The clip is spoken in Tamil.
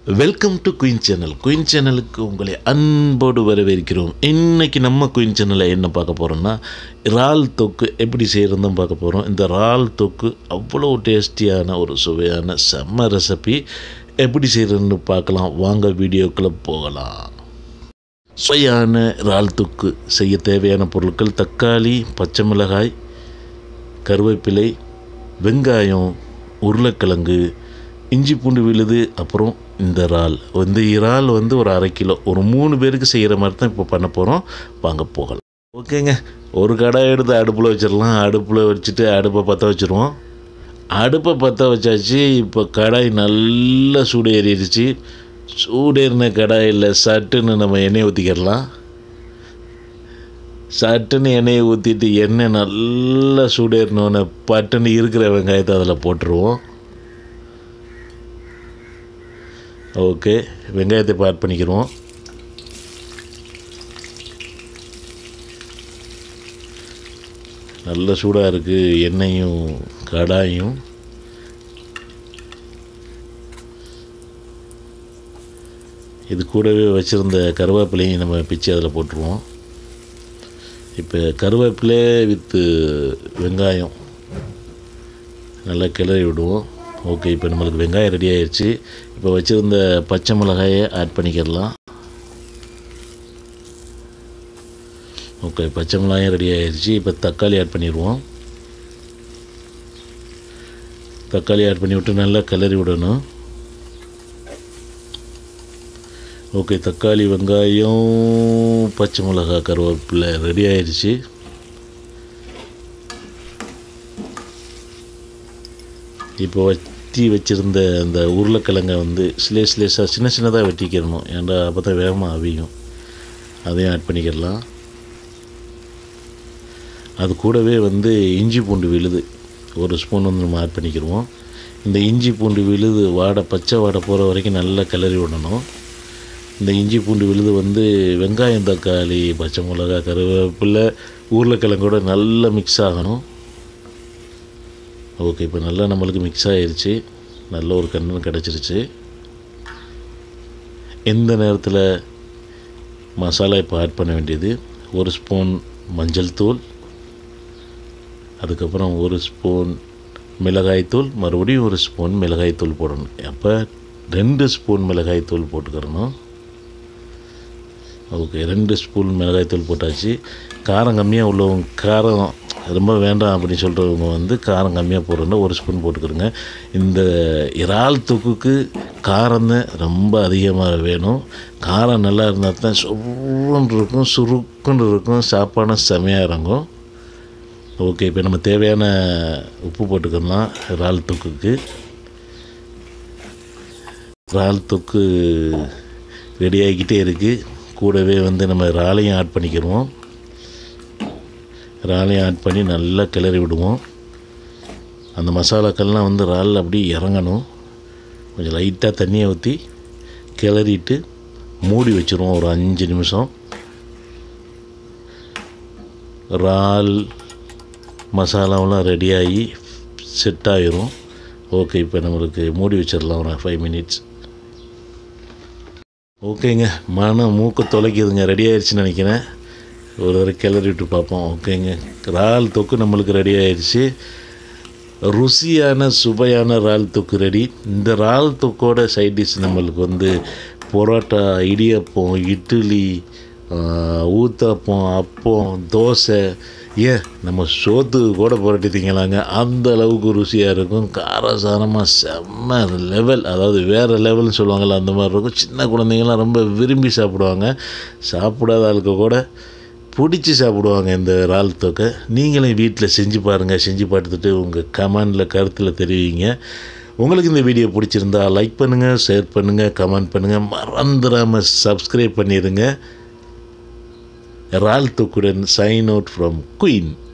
welcome to queen channel queen சேனலுக்கு உங்களை அன்போடு வரவேற்கிறோம் இன்றைக்கி நம்ம குயின் சேனலில் என்ன பார்க்க போகிறோம்னா இறால் தொக்கு எப்படி செய்கிறதும் பார்க்க போகிறோம் இந்த இறால் தொக்கு அவ்வளோ டேஸ்டியான ஒரு சுவையான செம்ம ரெசிபி எப்படி செய்கிறதுன்னு பார்க்கலாம் வாங்க வீடியோக்குள்ளே போகலாம் சுவையான இறால் தொக்கு செய்ய தேவையான பொருட்கள் தக்காளி பச்சை மிளகாய் கருவேப்பிலை வெங்காயம் உருளைக்கிழங்கு இஞ்சி பூண்டு விழுது அப்புறம் இந்த இறால் இந்த இறால் வந்து ஒரு அரை கிலோ ஒரு மூணு பேருக்கு செய்கிற மாதிரி தான் இப்போ பண்ண போகிறோம் வாங்க போகலாம் ஓகேங்க ஒரு கடாய் எடுத்து அடுப்பில் வச்சிடலாம் அடுப்பில் வச்சுட்டு அடுப்பை பற்ற வச்சுருவோம் அடுப்பை பற்ற வச்சாச்சு இப்போ கடாய் நல்லா சூடு ஏறிடுச்சு சூடேறின கடாயில் சட்டுன்னு நம்ம எண்ணெய் ஊற்றிக்கிடலாம் சட்டுன்னு எண்ணெயை ஊற்றிட்டு எண்ணெய் நல்லா சூடேறினோன்னே பட்டுன்னு இருக்கிற வெங்காயத்தை அதில் போட்டுருவோம் ஓகே வெங்காயத்தை இப்போ ஆட் பண்ணிக்கிறோம் நல்ல சூடாக இருக்குது எண்ணெயும் கடாயும் இது கூடவே வச்சுருந்த கருவேப்பிலையும் நம்ம பிச்சு அதில் போட்டுருவோம் இப்போ கருவேப்பிலை வித்து வெங்காயம் நல்லா கிளறி விடுவோம் ஓகே இப்போ நம்மளுக்கு வெங்காயம் ரெடி ஆயிடுச்சு இப்போ வச்சுருந்த பச்சை மிளகாயை ஆட் பண்ணிக்கிடலாம் ஓகே பச்சை மிளகாயும் ரெடி ஆயிடுச்சு இப்போ தக்காளி ஆட் பண்ணிடுவோம் தக்காளி ஆட் பண்ணி விட்டு நல்லா கிளறி விடணும் ஓகே தக்காளி வெங்காயம் பச்சை மிளகா கருவேப்பிலை ரெடி ஆயிடுச்சு இப்போ வட்டி வச்சுருந்த அந்த உருளைக்கிழங்கை வந்து ஸ்லேஸ் ஸ்லேஸாக சின்ன சின்னதாக வெட்டிக்கிறணும் ஏன்டா அப்போ தான் வேகமாக அவியும் அதையும் ஆட் பண்ணிக்கிடலாம் அது கூடவே வந்து இஞ்சி பூண்டு விழுது ஒரு ஸ்பூன் வந்து நம்ம ஆட் பண்ணிக்கிடுவோம் இந்த இஞ்சி பூண்டு விழுது வாடை பச்சை வாடை போகிற வரைக்கும் நல்லா கிளறி விடணும் இந்த இஞ்சி பூண்டு விழுது வந்து வெங்காயம் தக்காளி பச்சை மிளகா கருவேப்பிலை உருளைக்கிழங்கோட நல்லா மிக்ஸ் ஆகணும் ஓகே இப்போ நல்லா நம்மளுக்கு மிக்ஸ் ஆகிருச்சு நல்ல ஒரு கண்ணன் கிடச்சிருச்சு எந்த நேரத்தில் மசாலா இப்போ ஆட் பண்ண வேண்டியது ஒரு ஸ்பூன் மஞ்சள் தூள் அதுக்கப்புறம் ஒரு ஸ்பூன் மிளகாய்த்தூள் மறுபடியும் ஒரு ஸ்பூன் மிளகாய்த்தூள் போடணும் அப்போ ரெண்டு ஸ்பூன் மிளகாய்த்தூள் போட்டுக்கிறணும் ஓகே ரெண்டு ஸ்பூன் மிளகாய்த்தூள் போட்டாச்சு காரம் கம்மியாக உள்ளவங்க காரம் ரொம்ப வேண்டாம் அப்படின்னு சொல்கிறவங்க வந்து காரம் கம்மியாக போடுறோன்னா ஒரு ஸ்பூன் போட்டுக்கிறோங்க இந்த இறால் தொக்குக்கு காரம் தான் ரொம்ப அதிகமாக வேணும் காரம் நல்லா இருந்தால் தான் சுருன்னு இருக்கும் சுருக்குன்னு இருக்கும் சாப்பாடும் செமையாக இறங்கும் ஓகே இப்போ நம்ம தேவையான உப்பு போட்டுக்கலாம் இறால் தொக்குக்கு இறால் தொக்கு ரெடி ஆகிக்கிட்டே இருக்குது கூடவே வந்து நம்ம இறாலையும் ஆட் பண்ணிக்கிடுவோம் இறாலையும் ஆட் பண்ணி நல்லா கிளறி விடுவோம் அந்த மசாலாக்கள்லாம் வந்து இறால் அப்படியே இறங்கணும் கொஞ்சம் லைட்டாக தண்ணியை ஊற்றி கிளறிட்டு மூடி வச்சுருவோம் ஒரு அஞ்சு நிமிஷம் இறால் மசாலாவெலாம் ரெடியாகி செட் ஆகிரும் ஓகே இப்போ நம்மளுக்கு மூடி வச்சிடலாம் ஒரு ஃபைவ் மினிட்ஸ் ஓகேங்க மனம் மூக்கு தொலைக்குதுங்க ரெடி ஆயிடுச்சுன்னு நினைக்கிறேன் ஒரு தடவை கிளறி விட்டு பார்ப்போம் ஓகேங்க இறால் தொக்கு நம்மளுக்கு ரெடி ஆயிடுச்சு ருசியான சுவையான இறால் தொக்கு ரெடி இந்த இறால் தொக்கோட சைட் டிஷ் நம்மளுக்கு வந்து பரோட்டா இடியப்பம் இட்லி ஊத்தப்பம் அப்பம் தோசை ஏன் நம்ம சோத்து கூட புரட்டி திங்கலாங்க அந்த அளவுக்கு ருசியாக இருக்கும் காரசாரமாக செம்ம லெவல் அதாவது வேறு லெவல்னு சொல்லுவாங்கள்ல அந்த மாதிரி இருக்கும் சின்ன குழந்தைங்களாம் ரொம்ப விரும்பி சாப்பிடுவாங்க சாப்பிடாத ஆளுக்கு கூட பிடிச்சி சாப்பிடுவாங்க இந்த இறால் தொக்கை நீங்களும் வீட்டில் செஞ்சு பாருங்கள் செஞ்சு பார்த்துட்டு உங்கள் கமெண்டில் கருத்தில் தெரிவிங்க உங்களுக்கு இந்த வீடியோ பிடிச்சிருந்தா லைக் பண்ணுங்கள் ஷேர் பண்ணுங்கள் கமெண்ட் பண்ணுங்கள் மறந்துடாமல் சப்ஸ்கிரைப் பண்ணிடுங்க இறால் தொக்குடன் சைன் அவுட் ஃப்ரம் குயின்